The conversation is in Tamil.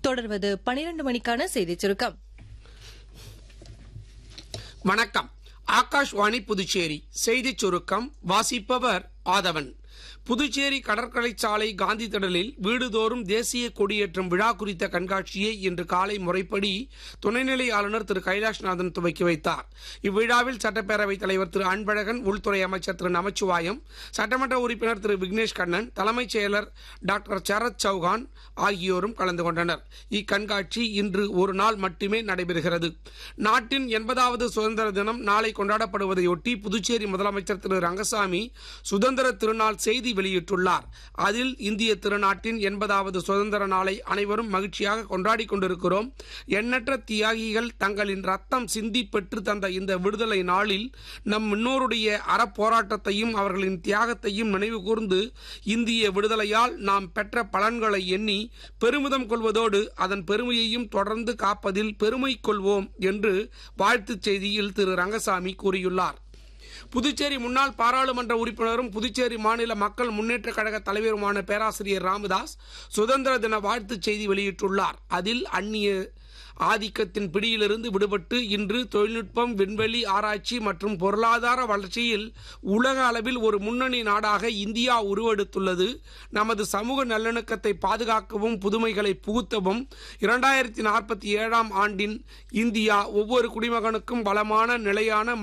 தொடர்வது பனிரெண்டு மணிக்கான செய்திச் சுருக்கம் வணக்கம் ஆகாஷ்வாணி புதுச்சேரி செய்திச் சுருக்கம் வாசிப்பவர் ஆதவன் புதுச்சேரி கடற்கரை சாலை காந்தி திடலில் வீடுதோறும் தேசிய கொடியேற்றும் விழா குறித்த கண்காட்சியை இன்று காலை முறைப்படி துணைநிலை ஆளுநர் திரு கைலாஷ்நாதன் துவக்கி வைத்தார் இவ்விழாவில் சட்டப்பேரவைத் தலைவர் திரு அன்பழகன் உள்துறை அமைச்சர் திரு நமச்சிவாயம் சட்டமன்ற உறுப்பினர் திரு விக்னேஷ் கண்ணன் தலைமைச் செயலர் டாக்டர் சரத் சௌகான் ஆகியோரும் கலந்து கொண்டனர் இக்கண்காட்சி இன்று ஒரு நாள் மட்டுமே நடைபெறுகிறது நாட்டின் எண்பதாவது சுதந்திர தினம் நாளை கொண்டாடப்படுவதையொட்டி புதுச்சேரி முதலமைச்சர் திரு ரங்கசாமி சுதந்திர திருநாள் செய்தி வெளியிட்டுள்ளார் அதில் இந்திய திருநாட்டின் எண்பதாவது சுதந்திர நாளை அனைவரும் மகிழ்ச்சியாக கொண்டாடி கொண்டிருக்கிறோம் எண்ணற்ற தியாகிகள் தங்களின் ரத்தம் சிந்தி பெற்று தந்த இந்த விடுதலை நாளில் நம் முன்னோருடைய அறப்போராட்டத்தையும் அவர்களின் தியாகத்தையும் நினைவு கூர்ந்து இந்திய விடுதலையால் நாம் பெற்ற பலன்களை எண்ணி பெருமிதம் கொள்வதோடு அதன் பெருமையையும் தொடர்ந்து காப்பதில் பெருமை கொள்வோம் என்று வாழ்த்துச் செய்தியில் திரு ரங்கசாமி கூறியுள்ளார் புதுச்சேரி முன்னாள் பாராளுமன்ற உறுப்பினரும் புதுச்சேரி மாநில மக்கள் முன்னேற்ற கழக தலைவருமான பேராசிரியர் ராமதாஸ் சுதந்திர தின வாழ்த்துச் செய்தி வெளியிட்டுள்ளார் அதில் அந்நிய ஆதிக்கத்தின் பிடியிலிருந்து விடுபட்டு இன்று தொழில்நுட்பம் விண்வெளி ஆராய்ச்சி மற்றும் பொருளாதார வளர்ச்சியில் உலக அளவில் ஒரு முன்னணி நாடாக இந்தியா உருவெடுத்துள்ளது நமது சமூக நல்லிணக்கத்தை பாதுகாக்கவும் புதுமைகளை புகுத்தவும் இரண்டாயிரத்தி நாற்பத்தி ஏழாம் ஆண்டின் இந்தியா ஒவ்வொரு குடிமகனுக்கும் வளமான நிலையான